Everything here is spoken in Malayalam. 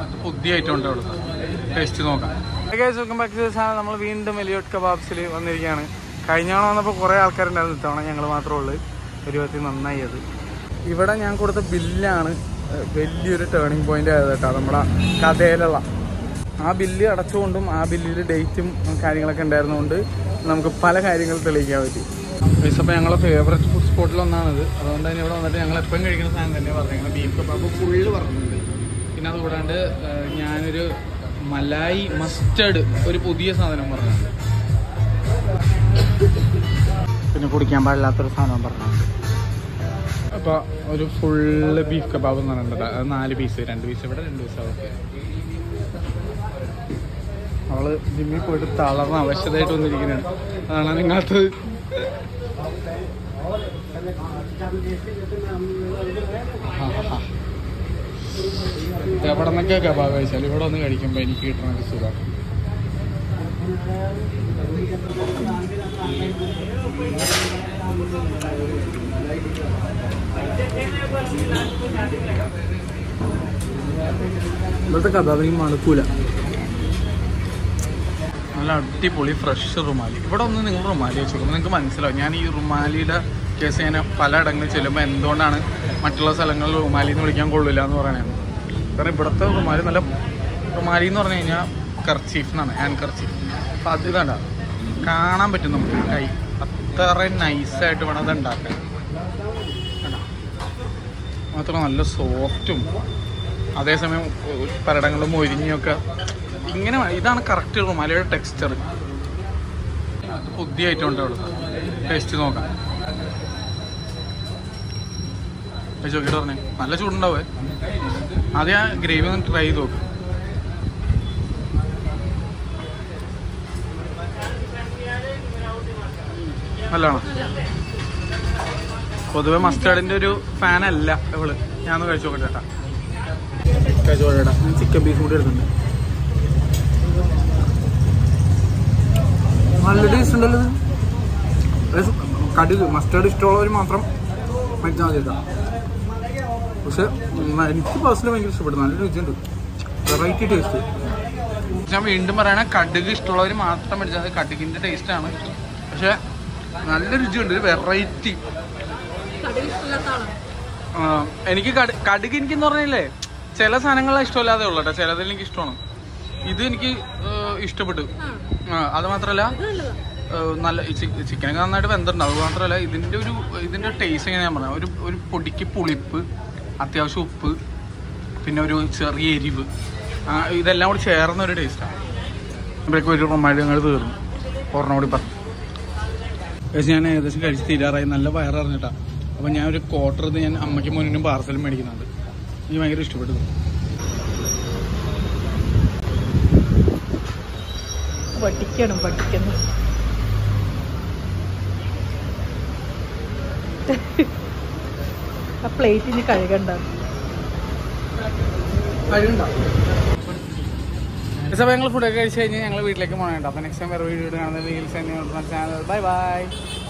പുതിയ ഐറ്റം ഉണ്ട് അവിടെ ടേസ്റ്റ് നോക്കാം വെൽക്കം ബാക്ക് ടു സാധനം നമ്മൾ വീണ്ടും എലിയോട്ട് കബാബ്സിൽ വന്നിരിക്കുകയാണ് കഴിഞ്ഞ തവണ വന്നപ്പോൾ കുറേ ആൾക്കാരുണ്ടായിരുന്നു ഇത്തവണ ഞങ്ങൾ മാത്രമേ ഉള്ളൂ ഇരുപത്തി നന്നായി അത് ഇവിടെ ഞാൻ കൊടുത്ത ബില്ലാണ് ഏഹ്, വലിയൊരു ടേണിംഗ് പോയിന്റ് ആയത് കേട്ടോ നമ്മുടെ കഥയിലുള്ള ആ ബില്ല് അടച്ചുകൊണ്ടും ആ ബില്ലിൽ ഡേറ്റും കാര്യങ്ങളൊക്കെ ഉണ്ടായിരുന്നുകൊണ്ട് നമുക്ക് പല കാര്യങ്ങൾ തെളിയിക്കാൻ പറ്റി അപ്പോൾ ഞങ്ങളെ ഫേവററ്റ് ഫുഡ് സ്പോട്ടിൽ ഒന്നാണിത് അതുകൊണ്ട് തന്നെ ഇവിടെ വന്നിട്ട് ഞങ്ങൾ എപ്പോഴും കഴിക്കുന്ന സാധനം തന്നെ പറഞ്ഞത് ബീഫ് കബാബ് ഫുള്ള് പറഞ്ഞിട്ടുണ്ട് പിന്നെ അത് കൂടാണ്ട് ഏഹ്, ഞാനൊരു മലായി മസ്റ്റേർഡ് ഒരു പുതിയ സാധനം പറഞ്ഞിട്ടുണ്ട് പിന്നെ കുടിക്കാൻ പാടില്ലാത്തൊരു സാധനം പറഞ്ഞിട്ടുണ്ട് അപ്പോൾ ഒരു ഫുള്ള് ബീഫ് കബാബ് എന്ന് പറഞ്ഞിട്ടുണ്ട് അത് നാല് പീസ് രണ്ട് പീസ് ഇവിടെ രണ്ട് പീസ് അവിടെ അവള് ജിമ്മിൽ പോയിട്ട് തളർന്ന അവശതയായിട്ട് വന്നിരിക്കുന്നതാണ് അതാണ് നിങ്ങൾക്കത് എവിടെ നിന്നൊക്കെ കബാബ് കഴിച്ചാൽ ഇവിടെ ഒന്ന് കഴിക്കുമ്പോൾ എനിക്ക് കിട്ടുന്ന ഒരു സുഖം ഇവിടുത്തെ കബാബ് മണക്കൂല നല്ല അടിപൊളി ഫ്രഷ് റുമാലി ഇവിടെ ഒന്ന് നിങ്ങൾ റുമാലി വെച്ച് നോക്കുമ്പോൾ നിങ്ങൾക്ക് മനസ്സിലാവും ഞാൻ ഈ റുമാലിയുടെ കേസ് ഞാൻ പലയിടങ്ങളിൽ ചെല്ലുമ്പോൾ എന്തുകൊണ്ടാണ് മറ്റുള്ള സ്ഥലങ്ങളിൽ റുമാലി എന്ന് വിളിക്കാൻ കൊള്ളില്ല എന്ന് പറയുന്നത് കാരണം ഇവിടുത്തെ റുമാലി നല്ല റുമാലി എന്ന് പറഞ്ഞു കഴിഞ്ഞാൽ കർച്ചീഫ് എന്നാണ് ഹാൻഡ് കർച്ചീഫ് അപ്പം അത് കണ്ട കാണാൻ പറ്റും നമുക്ക് കൈ അത്ര നൈസായിട്ട് വേണം അത് ഉണ്ടാക്കാൻ കണ്ടോ? മാത്രം നല്ല സോഫ്റ്റും അതേസമയം പരടങ്ങളും മൊരിഞ്ഞൊക്കെ ഇങ്ങനെ വേണം. ഇതാണ് കറക്റ്റ് റുമാലയുടെ ടെക്സ്ചർ പുതിയ ഐറ്റം ഉണ്ട് അവിടെ ടേസ്റ്റ് നോക്കാം കഴിച്ച് നോക്കിയിട്ട് പറഞ്ഞേ നല്ല ചൂടുണ്ടാവേ ആദ്യം ആ ഗ്രേവി ഒന്ന് ട്രൈ ചെയ്ത് നോക്ക് നല്ലതാണോ പൊതുവെ മസ്റ്റാർഡിന്റെ ഒരു ഫാൻ അല്ല ഇവള് ഞാനൊന്ന് കഴിച്ചു നോക്കട്ടെ ചേട്ടാ കഴിച്ചു നോക്കട്ടെ ചിക്കൻ പീസ് കൂടി എടുക്കുന്നുണ്ട് നല്ല ടേസ്റ്റ് ഉണ്ടല്ലോ ഇത് കടുക് മസ്റ്റാർഡ് ഇഷ്ടമുള്ളവർ മാത്രം കഴിച്ചാൽ മതി കേട്ടോ പക്ഷെ ഉം, എനിക്ക് പേഴ്സണലി ഭയങ്കര ഇഷ്ടപ്പെട്ടു നല്ല രുചിയുണ്ട് വെറൈറ്റി ടേസ്റ്റ് ഞാൻ വീണ്ടും പറയണ കടുക് ഇഷ്ടമുള്ളവർ മാത്രം മേടിച്ചാൽ മതി കടുകിൻ്റെ ടേസ്റ്റാണ് പക്ഷെ നല്ല രുചിയുണ്ട് ഒരു വെറൈറ്റി എനിക്ക് കടു- കടുക് എനിക്കെന്ന് പറഞ്ഞില്ലേ ചില സാധനങ്ങളെ ഇഷ്ടമല്ലാതെ ഉള്ളൂ കേട്ടോ ചിലതിൽ എനിക്ക് ഇഷ്ടമാണ് ഇത് എനിക്ക് ഏഹ്, ഇഷ്ടപ്പെട്ടു ആ, അത് മാത്രമല്ല ഏഹ്, നല്ല ചിക്കനൊക്കെ നന്നായിട്ട് വെന്തിട്ടുണ്ട് അത് മാത്രമല്ല ഇതിൻ്റെ ഒരു ഇതിൻ്റെ ടേസ്റ്റ് എങ്ങനെ ഞാൻ പറഞ്ഞത് ഒരു ഒരു പൊടിക്ക് പുളിപ്പ് അത്യാവശ്യം ഉപ്പ് പിന്നെ ഒരു ചെറിയ എരിവ് ആ, ഇതെല്ലാം കൂടി ചേർന്ന ഒരു ടേസ്റ്റാണ് ഇവിടേക്ക് ഒരു റൊമാൻഡ് ഞങ്ങൾ തീർന്നു ഒരെണ്ണം കൂടി പറഞ്ഞു പക്ഷേ ഞാൻ ഏകദേശം കഴിച്ച് തീരാറായി നല്ല വയറിഞ്ഞിട്ടാ അപ്പം ഞാൻ ഒരു ക്വാർട്ടർ ഇത് ഞാൻ അമ്മയ്ക്ക് മുന്നിനും പാർസലും മേടിക്കുന്നുണ്ട് എനിക്ക് ഭയങ്കര ഇഷ്ടപ്പെട്ടു പഠിക്കണം പഠിക്കണം ആ പ്ലേറ്റ് ഇനി കഴുകണ്ട അപ്പോൾ ഞങ്ങൾ ഫുഡൊക്കെ കഴിച്ച് കഴിഞ്ഞ് ഞങ്ങൾ വീട്ടിലേക്ക് പോകണുണ്ട് അപ്പോൾ നെക്സ്റ്റ് ടൈം വേറെ വീഡിയോ കാണുന്ന ചാനൽ ബൈ ബൈ